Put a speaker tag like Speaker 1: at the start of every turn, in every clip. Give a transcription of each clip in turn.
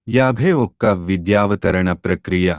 Speaker 1: యాభై ఒక్క విద్యావతరణ ప్రక్రియ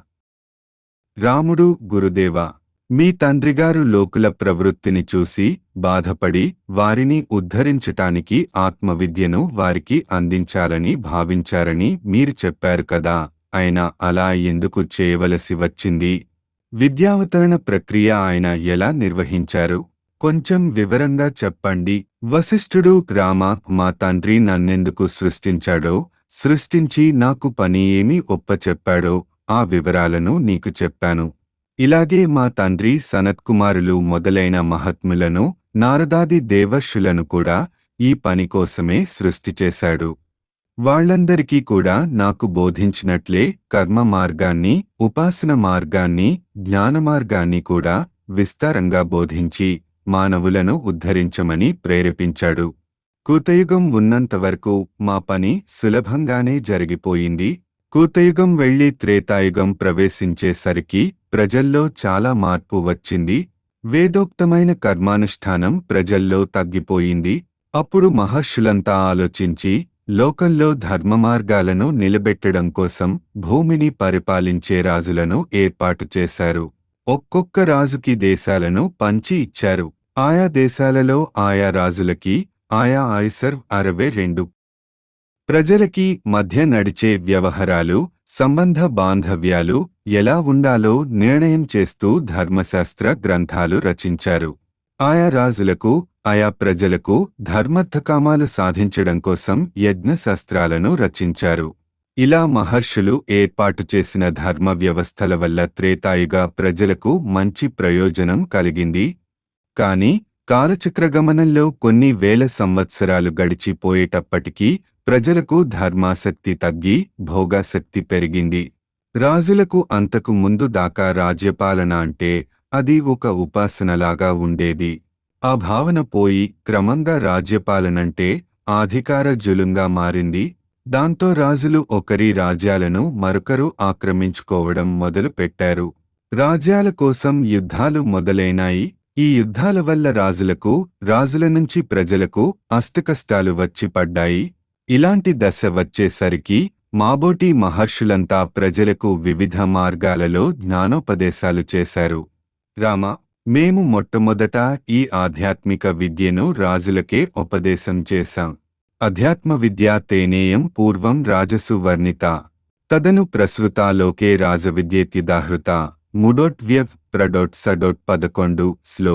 Speaker 1: రాముడు గురుదేవ మీ తండ్రిగారు లోకుల ప్రవృత్తిని చూసి బాధపడి వారిని ఉద్ధరించటానికి ఆత్మవిద్యను వారికి అందించాలని భావించారని మీరు చెప్పారు కదా ఆయన అలా ఎందుకు చేయవలసి వచ్చింది విద్యావతరణ ప్రక్రియ ఆయన ఎలా నిర్వహించారు కొంచెం వివరంగా చెప్పండి వశిష్ఠుడు రామ మా తండ్రి నన్నెందుకు సృష్టించాడో సృష్టించి నాకు పని ఏమి ఒప్పచెప్పాడో ఆ వివరాలను నీకు చెప్పాను ఇలాగే మా తండ్రి సనత్కుమారులు మొదలైన మహాత్ములను నారదాది దేవర్షులను కూడా ఈ పని కోసమే సృష్టి చేశాడు వాళ్ళందరికీ కూడా నాకు బోధించినట్లే కర్మ మార్గాన్ని ఉపాసన మార్గాన్ని జ్ఞాన మార్గాన్ని కూడా విస్తారంగా బోధించి మానవులను ఉద్ధరించమని ప్రేరేపించాడు కూతయుగం ఉన్నంతవరకు మా పని సులభంగానే జరిగిపోయింది కూతయుగం వెళ్లి త్రేతాయుగం ప్రవేశించేసరికి ప్రజల్లో చాలా మార్పు వచ్చింది వేదోక్తమైన కర్మానుష్ఠానం ప్రజల్లో తగ్గిపోయింది అప్పుడు మహర్షులంతా ఆలోచించి లోకంలో ధర్మమార్గాలను నిలబెట్టడం కోసం భూమిని పరిపాలించే రాజులను ఏర్పాటు చేశారు ఒక్కొక్క రాజుకి దేశాలను పంచి ఇచ్చారు ఆయా దేశాలలో ఆయా రాజులకి ఆయా ఐసర్ అరవై రెండు ప్రజలకి మధ్య నడిచే వ్యవహారాలు సంబంధ బాంధవ్యాలు ఎలా ఉండాలో నిర్ణయం చేస్తూ ధర్మశాస్త్ర గ్రంథాలు రచించారు ఆయా రాజులకు ఆయా ప్రజలకు ధర్మర్థకామాలు సాధించడం కోసం యజ్ఞశాస్త్రాలను రచించారు ఇలా మహర్షులు ఏర్పాటు చేసిన ధర్మ వ్యవస్థల వల్ల త్రేతాయుగ ప్రజలకు మంచి ప్రయోజనం కలిగింది కాని కాలచక్రగమనంలో కొన్ని వేల సంవత్సరాలు గడిచిపోయేటప్పటికీ ప్రజలకు ధర్మాసక్తి తగ్గి భోగాసక్తి పెరిగింది రాజులకు అంతకు ముందు దాకా రాజ్యపాలన అంటే అది ఒక ఉపాసనలాగా ఉండేది ఆ భావన పోయి క్రమంగా రాజ్యపాలనంటే ఆధికార జులుంగా మారింది దాంతో రాజులు ఒకరి రాజ్యాలను మరొకరు ఆక్రమించుకోవడం మొదలు పెట్టారు రాజ్యాల కోసం యుద్ధాలు మొదలైనాయి ఈ యుద్ధాల వల్ల రాజులకు రాజుల నుంచి ప్రజలకు అష్టకష్టాలు వచ్చి పడ్డాయి ఇలాంటి దశ వచ్చేసరికి మాబోటి మహర్షులంతా ప్రజలకు వివిధ మార్గాలలో జ్ఞానోపదేశాలు చేశారు రామ మేము మొట్టమొదట ఈ ఆధ్యాత్మిక విద్యను రాజులకే ఉపదేశం చేశాం అధ్యాత్మ విద్యా తేనేయం పూర్వం రాజసు వర్ణిత తదను ప్రసృతా లోకే రాజవిద్యేత్యుదాహృత ముడోట్ వ్యవ్ ప్రడోట్ సడోట్ పదకొండు స్లో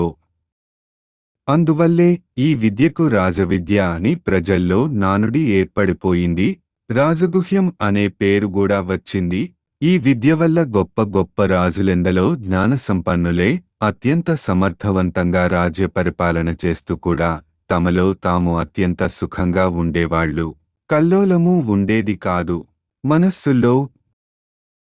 Speaker 1: అందువల్లే ఈ విద్యకు రాజవిద్య అని ప్రజల్లో నానుడి ఏర్పడిపోయింది రాజగుహ్యం అనే పేరు కూడా వచ్చింది ఈ విద్య వల్ల గొప్ప గొప్ప రాజులెందలో జ్ఞాన సంపన్నులే అత్యంత సమర్థవంతంగా రాజ్య పరిపాలన చేస్తూ కూడా తమలో తాము అత్యంత సుఖంగా ఉండేవాళ్లు కల్లోలము ఉండేది కాదు మనస్సుల్లో